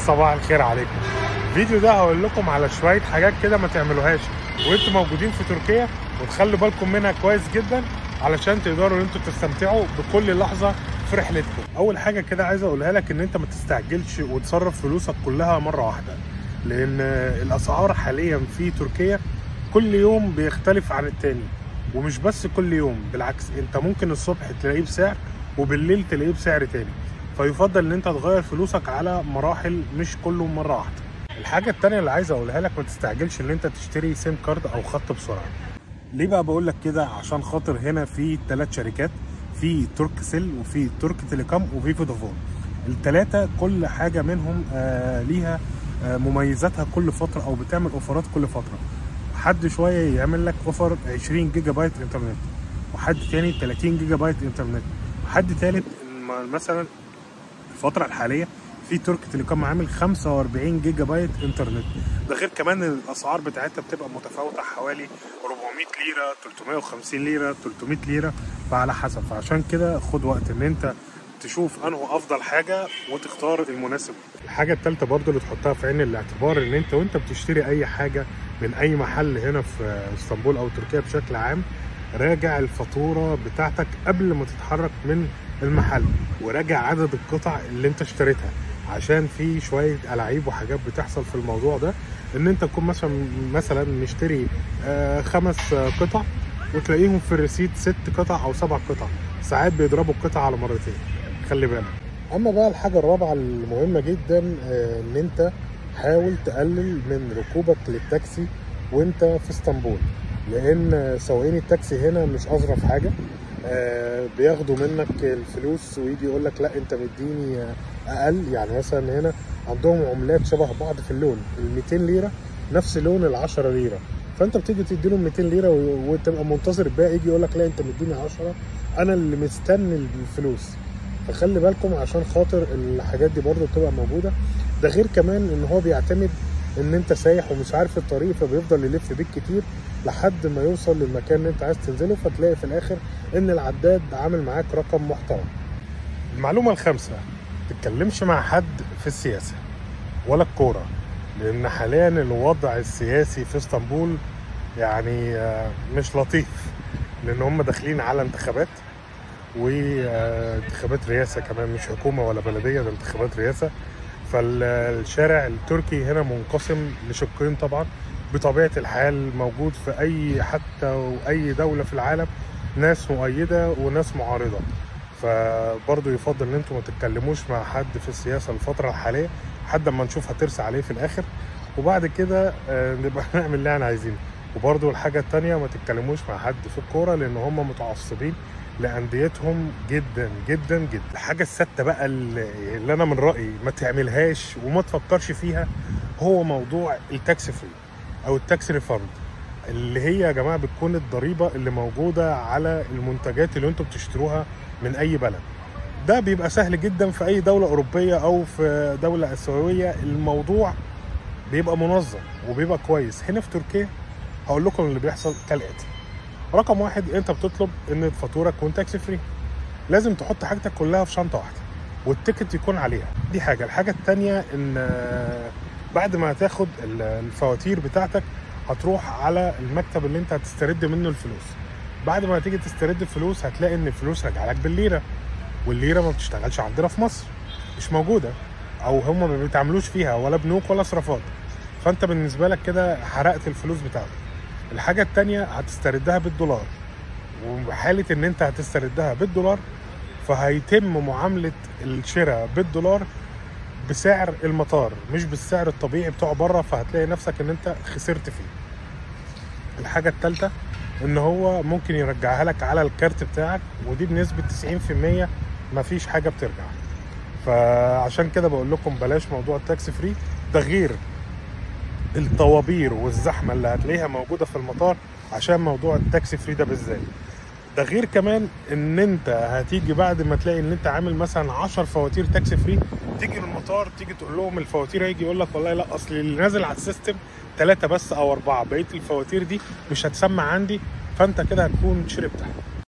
صباح الخير عليكم الفيديو ده هقول لكم على شويه حاجات كده ما تعملوهاش وانتوا موجودين في تركيا وتخلوا بالكم منها كويس جدا علشان تقدروا ان انتوا تستمتعوا بكل لحظه في رحلتكم اول حاجه كده عايز اقولها لك ان انت ما تستعجلش وتصرف فلوسك كلها مره واحده لان الاسعار حاليا في تركيا كل يوم بيختلف عن التاني ومش بس كل يوم بالعكس انت ممكن الصبح تلاقيه بسعر وبالليل تلاقيه بسعر تاني فيفضل ان انت تغير فلوسك على مراحل مش كله مره واحده الحاجه التانية اللي عايز اقولها لك ما تستعجلش ان انت تشتري سيم كارد او خط بسرعه ليه بقى بقول لك كده عشان خاطر هنا في ثلاث شركات في ترك سيل وفي ترك تيليكوم وفي فودافون الثلاثه كل حاجه منهم آه ليها آه مميزاتها كل فتره او بتعمل اوفرات كل فتره حد شويه يعمل لك اوفر 20 جيجا بايت انترنت وحد تاني 30 جيجا بايت انترنت وحد تالت مثلا الفتره الحاليه في ترك تيليكوم عامل 45 جيجا بايت انترنت ده غير كمان الاسعار بتاعتها بتبقى متفاوته حوالي 400 ليره 350 ليره 300 ليره فعلى حسب فعشان كده خد وقت ان انت تشوف انه افضل حاجه وتختار المناسب الحاجه الثالثه برضو اللي تحطها في عين الاعتبار ان انت وانت بتشتري اي حاجه من اي محل هنا في اسطنبول او تركيا بشكل عام راجع الفاتوره بتاعتك قبل ما تتحرك من المحل وراجع عدد القطع اللي انت اشتريتها عشان في شويه العاب وحاجات بتحصل في الموضوع ده ان انت تكون مثلا مثلا مشتري آه خمس آه قطع وتلاقيهم في الريسيت ست قطع او سبع قطع ساعات بيضربوا القطع على مرتين خلي بالك اما بقى الحاجه الرابعه المهمه جدا آه ان انت حاول تقلل من ركوبك للتاكسي وانت في اسطنبول لان سواقين التاكسي هنا مش اظرف حاجه آه بياخدوا منك الفلوس ويجي يقول لك لا انت مديني اقل يعني مثلا هنا عندهم عملات شبه بعض في اللون ال 200 ليره نفس لون ال 10 ليره فانت بتيجي تدي لهم 200 ليره وتبقى منتظر الباقي يجي يقول لك لا انت مديني 10 انا اللي مستني الفلوس فخلي بالكم عشان خاطر الحاجات دي برضو بتبقى موجوده ده غير كمان ان هو بيعتمد ان انت سايح ومش عارف الطريق فبيفضل يلف بيك كتير لحد ما يوصل للمكان اللي انت عايز تنزله فتلاقي في الاخر ان العداد عامل معاك رقم محترم المعلومه الخامسه تتكلمش مع حد في السياسه ولا الكوره لان حاليا الوضع السياسي في اسطنبول يعني مش لطيف لان هم داخلين على انتخابات وانتخابات رئاسه كمان مش حكومه ولا بلديه ده انتخابات رئاسه فالشارع التركي هنا منقسم لشقين طبعا بطبيعه الحال موجود في اي حتى واي دوله في العالم ناس مؤيده وناس معارضه فبرضه يفضل ان انتم ما تتكلموش مع حد في السياسه الفتره الحاليه لحد ما نشوف هترسى عليه في الاخر وبعد كده نبقى نعمل اللي احنا عايزينه وبرضه الحاجه الثانيه ما تتكلموش مع حد في الكوره لان هم متعصبين لانديتهم جدا جدا جدا الحاجه السادسه بقى اللي انا من رايي ما تعملهاش وما تفكرش فيها هو موضوع التاكس فري او التاكس ريفاند اللي هي يا جماعه بتكون الضريبه اللي موجوده على المنتجات اللي انتم بتشتروها من اي بلد ده بيبقى سهل جدا في اي دوله اوروبيه او في دوله اسيويه الموضوع بيبقى منظم وبيبقى كويس هنا في تركيا هقول لكم اللي بيحصل كالاتي رقم واحد انت بتطلب ان الفاتوره تكون تاكسي فري لازم تحط حاجتك كلها في شنطه واحده والتيكت يكون عليها دي حاجه الحاجه الثانيه ان بعد ما تاخد الفواتير بتاعتك هتروح على المكتب اللي انت هتسترد منه الفلوس بعد ما تيجي تسترد الفلوس هتلاقي ان الفلوس راجعه لك بالليره والليره ما بتشتغلش عندنا في مصر مش موجوده او هم ما بيتعاملوش فيها ولا بنوك ولا صرافات فانت بالنسبه لك كده حرقت الفلوس بتاعتك الحاجه الثانيه هتستردها بالدولار وحاله ان انت هتستردها بالدولار فهيتم معامله الشراء بالدولار بسعر المطار مش بالسعر الطبيعي بتاعه بره فهتلاقي نفسك ان انت خسرت فيه الحاجه الثالثه ان هو ممكن يرجعها لك على الكارت بتاعك ودي بنسبه 90% مفيش حاجه بترجع فعشان كده بقول لكم بلاش موضوع التاكسي فري ده غير الطوابير والزحمه اللي هتلاقيها موجوده في المطار عشان موضوع التاكسي فري ده بالذات ده غير كمان ان انت هتيجي بعد ما تلاقي ان انت عامل مثلا 10 فواتير تاكسي فري تيجي من المطار تيجي تقول لهم الفواتير هيجي يقول لك والله لا اصل اللي نازل على السيستم ثلاثة بس او اربعة بقية الفواتير دي مش هتسمع عندي فانت كده هتكون شربتها